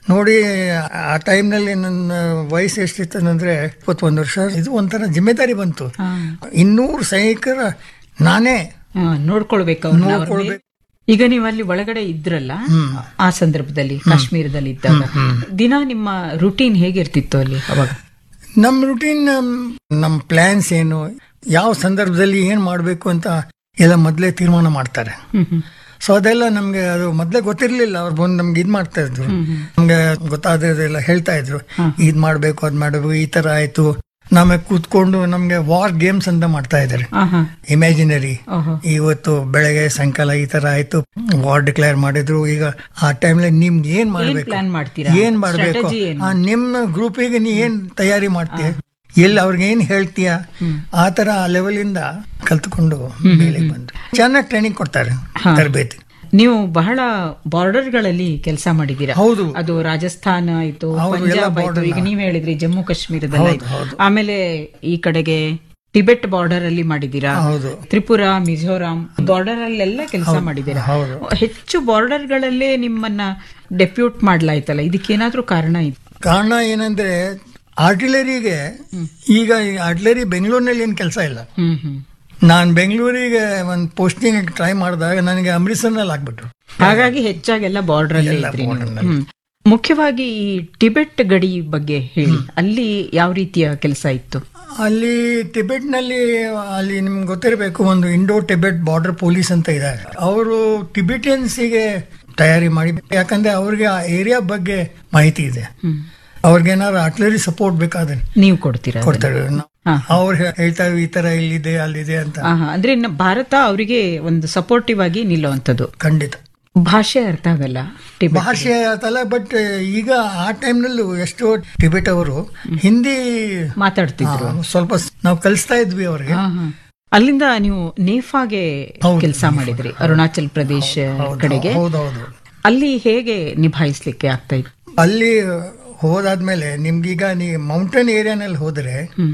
ನೋಡಿ ಆ ಟೈಮ್ನಲ್ಲಿ ನನ್ನ ವಯಸ್ಸು ಎಷ್ಟಿತ್ತು ಅಂದ್ರೆ ಇಪ್ಪತ್ತೊಂದು ವರ್ಷ ಇದು ಒಂಥರ ಜಿಮ್ಮೆದಾರಿ ಬಂತು ಹಾ. ಇನ್ನೂರು ಸೈನಿಕರ ನಾನೇ ಹಾ, ನೋಡ್ಕೊಳ್ಬೇಕು ಅವ್ರನ್ನ ಅವ್ರ ಮೇಲೆ. ನೋಡ್ಕೊಳ್ಬೇಕು. ಈಗ ನೀವು ಅಲ್ಲಿ ಒಳಗಡೆ ಇದ್ರಲ್ಲ ಆ ಸಂದರ್ಭದಲ್ಲಿ ಕಾಶ್ಮೀರದಲ್ಲಿ ಇದ್ದಾಗ ದಿನ ನಿಮ್ಮ ರುಟೀನ್ ಹೇಗಿರ್ತಿತ್ತು ಅಲ್ಲಿ ಅವಾಗ ನಮ್ಮ ರುಟೀನ್ ನಮ್ಮ ಪ್ಲಾನ್ಸ್ ಏನು ಯಾವ ಸಂದರ್ಭದಲ್ಲಿ ಏನು ಮಾಡಬೇಕು ಅಂತ ಎಲ್ಲ ಮೊದಲೇ ತೀರ್ಮಾನ ಮಾಡ್ತಾರೆ ಹ್ಮ್ ಹ್ಮ್. ಸೊ ಅದೆಲ್ಲ ನಮ್ಗೆ ಅದು ಮೊದಲೇ ಗೊತ್ತಿರ್ಲಿಲ್ಲ ಅವ್ರು ಬಂದು ನಮ್ಗೆ ಇದು ಮಾಡ್ತಾ ಇದ್ರು ನಮ್ಗೆ ಗೊತ್ತಾದ್ರೆಲ್ಲ ಹೇಳ್ತಾ ಇದ್ರು ಇದ್ ಮಾಡ್ಬೇಕು ಅದ್ ಮಾಡ್ಬೇಕು ಈ ತರ ಆಯ್ತು ನಮಗೆ ಕೂತ್ಕೊಂಡು ನಮ್ಗೆ ವಾರ್ ಗೇಮ್ಸ್ ಅಂತ ಮಾಡ್ತಾ ಇದ್ದಾರೆ ಆಹಾ. ಇಮ್ಯಾಜಿನರಿ ಓಹೋ. ಇವತ್ತು ಬೆಳಗ್ಗೆ ಸಾಯಂಕಾಲ ಈ ತರ ಆಯ್ತು ವಾರ್ ಡಿಕ್ಲೇರ್ ಮಾಡಿದ್ರು ಈಗ ಆ ಟೈಮ್ಲಿ ನಿಮ್ಗೆ ಏನ್ ಮಾಡ್ಬೇಕು plan ಮಾಡ್ತೀರಾ? ಏನ್ ಮಾಡ್ಬೇಕು Strategy ಏನು? ಆ, ನಿಮ್ಮ ಗ್ರೂಪಿಗೆ ನೀ ಏನ್ ತಯಾರಿ ಮಾಡ್ತೀಯ ಎಲ್ಲಿ ಅವ್ರಿಗೆ ಏನ್ ಹೇಳ್ತೀಯ ಆ ತರ ಆ ಲೆವೆಲ್ ಇಂದ ಕಲ್ತ್ಕೊಂಡು ಮೇಲೆ ಬಂದು ಚೆನ್ನಾಗಿ ಟ್ರೈನಿಂಗ್ ಕೊಡ್ತಾರೆ ಹಾ. ತರಬೇತಿ ನೀವು ಬಹಳ ಬಾರ್ಡರ್ ಗಳಲ್ಲಿ ಕೆಲಸ ಮಾಡಿದ್ದೀರಾ ಹೌದು. ಅದು ರಾಜಸ್ಥಾನ ಆಯ್ತು ಹೌದು, ಎಲ್ಲ ಪಂಜಾಬ್ ಆಯ್ತು border ಈಗ ನೀವ್ ಹೇಳಿದ್ರಿ ಜಮ್ಮು ಕಾಶ್ಮೀರದಲ್ಲಿ ಹೌದು, ಆಯ್ತು. ಹೌದು. ಆಮೇಲೆ ಈ ಕಡೆಗೆ ಟಿಬೆಟ್ ಬಾರ್ಡರ್ ಅಲ್ಲಿ ಮಾಡಿದ್ದೀರಾ ಹೌದು ತ್ರಿಪುರ ಮಿಜೋರಾಂ ಬಾರ್ಡರ್ ಅಲ್ಲೆಲ್ಲ ಕೆಲಸ ಮಾಡಿದ್ದೀರಾ ಹೌದು ಹೆಚ್ಚು ಬಾರ್ಡರ್ ಗಳಲ್ಲೇ ನಿಮ್ಮನ್ನ ಡೆಪ್ಯೂಟ್ ಮಾಡ್ಲಾಯ್ತಲ್ಲ ಇದಕ್ಕೇನಾದ್ರೂ ಕಾರಣ ಇದೆ ಕಾರಣ ಏನಂದ್ರೆ ಆರ್ಟಿಲರಿಗೆ ಈಗ ಆರ್ಟಿಲರಿ ಬೆಂಗಳೂರಿನಲ್ಲಿ ಏನು ಕೆಲಸ ಇಲ್ಲ ಹ್ಮ್ ಹ್ಮ್ ನಾನು ಬೆಂಗಳೂರಿಗೆ ಒಂದು ಪೋಸ್ಟಿಂಗ್ ಟ್ರೈ ಮಾಡಿದಾಗ ನನಗೆ ಅಮೃತ್ಸರ್ನಲ್ಲಿ ಆಗ್ಬಿಟ್ರು ಹಾಗಾಗಿ ಹೆಚ್ಚಾಗೆಲ್ಲ ಬಾರ್ಡರ್ ಅಲ್ಲೇ ಎಲ್ಲ ಇದ್ರಿ ನೀವು. border ನಲ್ಲಿ. ಹ್ಮ್. ಮುಖ್ಯವಾಗಿ ಈ ಟಿಬೆಟ್ ಗಡಿ ಬಗ್ಗೆ ಹೇಳಿ ಅಲ್ಲಿ ಯಾವ ರೀತಿಯ ಕೆಲಸ ಇತ್ತು ಅಲ್ಲಿ ಟಿಬೆಟ್ನಲ್ಲಿ ಅಲ್ಲಿ ನಿಮ್ಗೆ ಗೊತ್ತಿರಬೇಕು ಒಂದು ಇಂಡೋ ಟಿಬೆಟ್ ಬಾರ್ಡರ್ ಪೊಲೀಸ್ ಅಂತ ಇದ್ದಾರೆ ಅವರು ಟಿಬೆಟಿಯನ್ಸಿಗೆ ತಯಾರಿ ಮಾಡಿ ಯಾಕಂದ್ರೆ ಅವ್ರಿಗೆ ಆ ಏರಿಯಾ ಬಗ್ಗೆ ಮಾಹಿತಿ ಇದೆ ಅವ್ರಿಗೇನಾದ್ರು ಆರ್ಟಿಲರಿ ಸಪೋರ್ಟ್ ಬೇಕಾದ್ರೆ ನೀವು ಕೊಡ್ತೀರಾ ಅದನ್ನ? ಕೊಡ್ತಾರೆ ಹಾ. ಅವ್ರು ಹೇಳ್ತಾರೆ ಈ ತರ ಇಲ್ಲಿದೆ ಅಲ್ಲಿದೆ ಅಂತ ಆಹಾ, ಅಂದ್ರೆ ನ- ಭಾರತ ಅವರಿಗೆ ಒಂದು ಸಪೋರ್ಟಿವ್ ಆಗಿ ನಿಲ್ಲುವಂಥದ್ದು ಖಂಡಿತ ಭಾಷೆ ಅರ್ಥ ಆಗಲ್ಲ ಟಿಬೆಟ್ ಭಾಷೆ ಆತಲ್ಲ ಬಟ್ ಈಗ ಆ ಟೈಮ್ನಲ್ಲೂ ಎಷ್ಟೋ ಟಿಬೆಟ್ ಅವರು ಹಿಂದಿ ಮಾತಾಡ್ತಿದ್ರು ಆ, ಸ್ವಲ್ಪ ಸ್- ನಾವು ಕಲಿಸ್ತಾ ಇದ್ವಿ ಅವ್ರಿಗೆ ಆಹಾ. ಅಲ್ಲಿಂದ ನೀವು ನೇಫಾಗೆ ಹೌದು, ಕೆಲಸ ಮಾಡಿದ್ರಿ ಅರುಣಾಚಲ್ ಪ್ರದೇಶ ಕಡೆಗೆ ಹೌದೌದು ಅಲ್ಲಿ ಹೇಗೆ ನಿಭಾಯಿಸ್ಲಿಕ್ಕೆ ಆಗ್ತಾ ಇತ್ತು ಅಲ್ಲಿ ಹೋದಾದ್ಮೇಲೆ ನಿಮ್ಗೀಗ ನೀವು ಮೌಂಟೇನ್ ಏರಿಯಾನಲ್ಲಿ ಹೋದ್ರೆ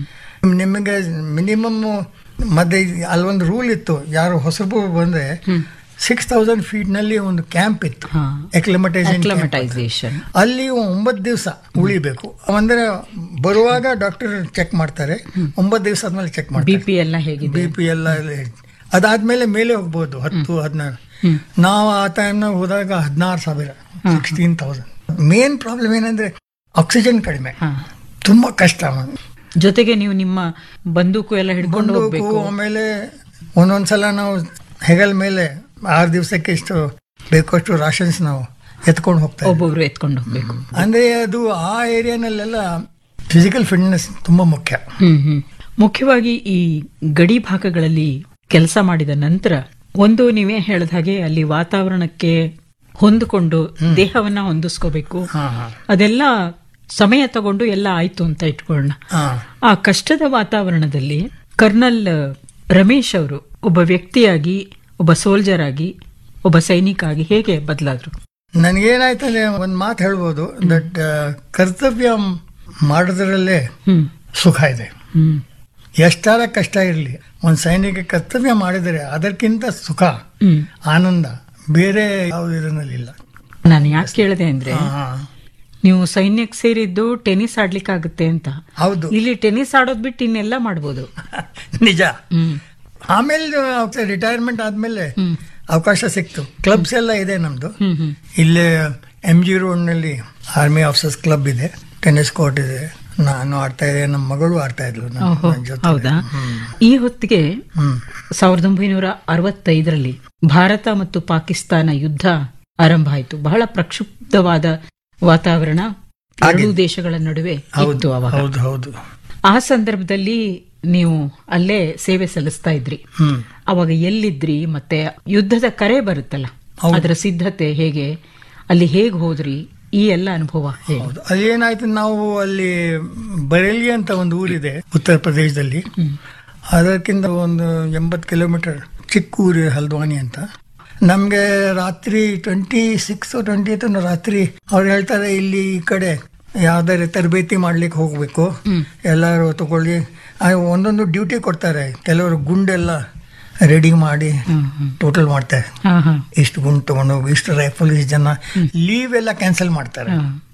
ನಿಮಗೆ ಮಿನಿಮಮ್ ಮತ್ತೆ ಅಲ್ಲೊಂದು ರೂಲ್ ಇತ್ತು ಯಾರು ಹೊಸಬರು ಬಂದ್ರೆ ಸಿಕ್ಸ್ ತೌಸಂಡ್ ಫೀಟ್ ನಲ್ಲಿ ಒಂದು ಕ್ಯಾಂಪ್ ಇತ್ತು ಹಾ. ಎಕ್ಲಮಟೈಸೇಷನ್ ಅಕ್ಲಮಟೈಸೇಷನ್ ಅಲ್ಲಿ ಒಂಬತ್ತು ದಿವಸ ಉಳಿಬೇಕು ಅಂದ್ರೆ ಬರುವಾಗ ಡಾಕ್ಟರ್ ಚೆಕ್ ಮಾಡ್ತಾರೆ ಒಂಬತ್ತು ದಿವಸ ಆದ್ಮೇಲೆ ಚೆಕ್ ಬಿ ಮಾಡ್ತಾರೆ ಪಿ ಎಲ್ಲ ಹೇಗಿದೆ ಬಿ ಪಿ ಎಲ್ಲ ಅಲ್ಲಿ. ಅದಾದ್ಮೇಲೆ ಮೇಲೆ ಹೋಗ್ಬೋದು ಹತ್ತು ಹದಿನಾರು ನಾವು ಆ ಟೈಮ್ನಾಗ ಹೋದಾಗ ಹದಿನಾರು ಸಾವಿರ ಸಿಕ್ಸ್ಟೀನ್ ತೌಸಂಡ್ ಮೇನ್ ಪ್ರಾಬ್ಲಮ್ ಏನಂದ್ರೆ ಆಕ್ಸಿಜನ್ ಕಡಿಮೆ ಹಾ. ತುಂಬಾ ಕಷ್ಟ ಜೊತೆಗೆ ನೀವು ನಿಮ್ಮ ಬಂದೂಕು ಎಲ್ಲ ಹಿಡ್ಕೊಂಡು ಹೋಗ್ಬೇಕು ಬಂದೂಕು ಆಮೇಲೆ ಒಂದೊಂದ್ಸಲ ನಾವು ಹೆಗಲ್ ಮೇಲೆ ಆರು ದಿವಸಕ್ಕೆ ಇಷ್ಟು ಬೇಕಷ್ಟು ರಾಷನ್ಸ್ ನಾವು ಎತ್ಕೊಂಡು ಹೋಗ್ತಾ ಇದ್ವಿ. ಒಬ್ಬೊಬ್ರು ಎತ್ಕೊಂಡು ಹೋಗ್ಬೇಕು ಅಂದ್ರೆ ಅದು ಆ ಏರಿಯಾನಲ್ಲೆಲ್ಲ ಫಿಸಿಕಲ್ ಫಿಟ್ನೆಸ್ ತುಂಬಾ ಮುಖ್ಯ ಹ್ಮ್ ಹ್ಮ್ ಮುಖ್ಯವಾಗಿ ಈ ಗಡಿ ಭಾಗಗಳಲ್ಲಿ ಕೆಲಸ ಮಾಡಿದ ನಂತರ ಒಂದು ನೀವೇ ಹೇಳಿದ ಹಾಗೆ ಅಲ್ಲಿ ವಾತಾವರಣಕ್ಕೆ ಹೊಂದಿಕೊಂಡು ದೇಹವನ್ನ ಹೊಂದಿಸ್ಕೋಬೇಕು ಹಾ ಹಾ ಅದೆಲ್ಲ ಸಮಯ ತಗೊಂಡು ಎಲ್ಲ ಆಯ್ತು ಅಂತ ಇಟ್ಕೊಳ್ಳೋಣ ಹಾ ಆ ಕಷ್ಟದ ವಾತಾವರಣದಲ್ಲಿ ಕರ್ನಲ್ ರಮೇಶ್ ಅವರು ಒಬ್ಬ ವ್ಯಕ್ತಿಯಾಗಿ ಒಬ್ಬ ಸೋಲ್ಜರ್ ಆಗಿ ಒಬ್ಬ ಸೈನಿಕ ಆಗಿ ಹೇಗೆ ಬದಲಾದ್ರು ನನಗೇನಾಯ್ತಂದ್ರೆ ಒಂದು ಮಾತು ಹೇಳ್ಬೋದು ದಟ್ ಕರ್ತವ್ಯ ಮಾಡೋದ್ರಲ್ಲೇ ಹ್ಮ್ ಸುಖ ಇದೆ ಹ್ಮ್ ಎಷ್ಟಾರ ಕಷ್ಟ ಇರಲಿ ಒಂದು ಸೈನಿಕ ಕರ್ತವ್ಯ ಮಾಡಿದರೆ ಅದಕ್ಕಿಂತ ಸುಖ ಹ್ಮ್ ಆನಂದ ಬೇರೆ ಯಾವ್ದು ಇದರಲ್ಲಿಲ್ಲ ನಾನು ಯಾಕೆ ಕೇಳಿದೆ ಅಂದ್ರೆ ಹಾ, ನೀವು ಸೈನ್ಯಕ್ಕೆ ಸೇರಿದ್ದು ಟೆನ್ನಿಸ್ ಆಡ್ಲಿಕ್ಕೆ ಆಗುತ್ತೆ ಅಂತ ಹೌದು ಇಲ್ಲಿ ಟೆನ್ನಿಸ್ ಆಡೋದ್ ಬಿಟ್ಟು ಇನ್ನೆಲ್ಲ ಮಾಡ್ಬೋದು ನಿಜ ಹ್ಮ್ ಆಮೇಲೆ ರಿಟೈರ್ಮೆಂಟ್ ಆದ್ಮೇಲೆ ಅವಕಾಶ ಸಿಕ್ತು ಕ್ಲಬ್ಸ್ ಎಲ್ಲ ಇದೆ ನಮ್ದು ಹ್ಮ್ ಹ್ಮ್ ಇಲ್ಲೇ ಎಂ ಜಿ ರೋಡ್ನಲ್ಲಿ ಆರ್ಮಿ ಆಫೀಸರ್ಸ್ ಕ್ಲಬ್ ಇದೆ ಟೆನ್ನಿಸ್ ಕೋರ್ಟ್ ಇದೆ ನಾನು ಆಡ್ತಾ ಇದ್ದೆ ನಮ್ಮ ಮಗಳು ಆಡ್ತಾ ಇದ್ಲು ನನ್ನ- ಓಹೋ ನನ್ನ ಜೊತೆ ಹೌದಾ ಈ ಹೊತ್ತಿಗೆ ಹ್ಮ್ ಸಾವಿರದ ಒಂಬೈನೂರ ಅರವತ್ತೈದರಲ್ಲಿ ಭಾರತ ಮತ್ತು ಪಾಕಿಸ್ತಾನ ಯುದ್ಧ ಆರಂಭ ಆಯಿತು ಬಹಳ ಪ್ರಕ್ಷುಬ್ಧವಾದ ವಾತಾವರಣ ಎರಡೂ ದೇಶಗಳ ನಡುವೆ ಇತ್ತು ಅವಾಗ ಹೌದು ಹೌದು ಆ ಸಂದರ್ಭದಲ್ಲಿ ನೀವು ಅಲ್ಲೇ ಸೇವೆ ಸಲ್ಲಿಸ್ತಾ ಇದ್ರಿ ಹ್ಮ್ ಅವಾಗ ಎಲ್ಲಿದ್ರಿ ಮತ್ತೆ ಯುದ್ಧದ ಕರೆ ಬರುತ್ತಲ್ಲ ಅದರ ಸಿದ್ಧತೆ ಹೇಗೆ ಅಲ್ಲಿ ಹೇಗ್ ಹೋದ್ರಿ ಈ ಎಲ್ಲ ಅನುಭವ ಹೇಗೆ ಹೌದು ಅಲ್ಲಿ ಏನಾಯ್ತು ನಾವು ಅಲ್ಲಿ ಬರೇಲಿ ಅಂತ ಒಂದು ಊರಿದೆ ಉತ್ತರ ಪ್ರದೇಶದಲ್ಲಿ ಅದಕ್ಕಿಂತ ಒಂದು ಎಂಬತ್ತು ಕಿಲೋಮೀಟರ್ ಚಿಕ್ಕ ಊರು ಹಲ್ದ್ವಾನಿ ಅಂತ ನಮ್ಗೆ ರಾತ್ರಿ ಟ್ವೆಂಟಿ ಸಿಕ್ಸ್ ಟ್ವೆಂಟಿ ರಾತ್ರಿ ಅವ್ರು ಹೇಳ್ತಾರೆ ಇಲ್ಲಿ ಈ ಕಡೆ ಯಾವ್ದಾರು ತರಬೇತಿ ಮಾಡ್ಲಿಕ್ಕೆ ಹೋಗ್ಬೇಕು ಎಲ್ಲರೂ ತಗೊಳ್ಳಿ ಆ, ಒಂದೊಂದು ಡ್ಯೂಟಿ ಕೊಡ್ತಾರೆ ಕೆಲವರು ಗುಂಡೆಲ್ಲ ರೆಡಿ ಮಾಡಿ ಟೋಟಲ್ ಮಾಡ್ತಾರೆ ಹಾ ಹಾ ಇಷ್ಟು ಗುಂಡು ತಗೊಂಡು ಇಷ್ಟು ರೈಫಲ್ ಇಷ್ಟು ಜನ ಲೀವ್ ಎಲ್ಲ ಕ್ಯಾನ್ಸಲ್ ಮಾಡ್ತಾರೆ ಹಾ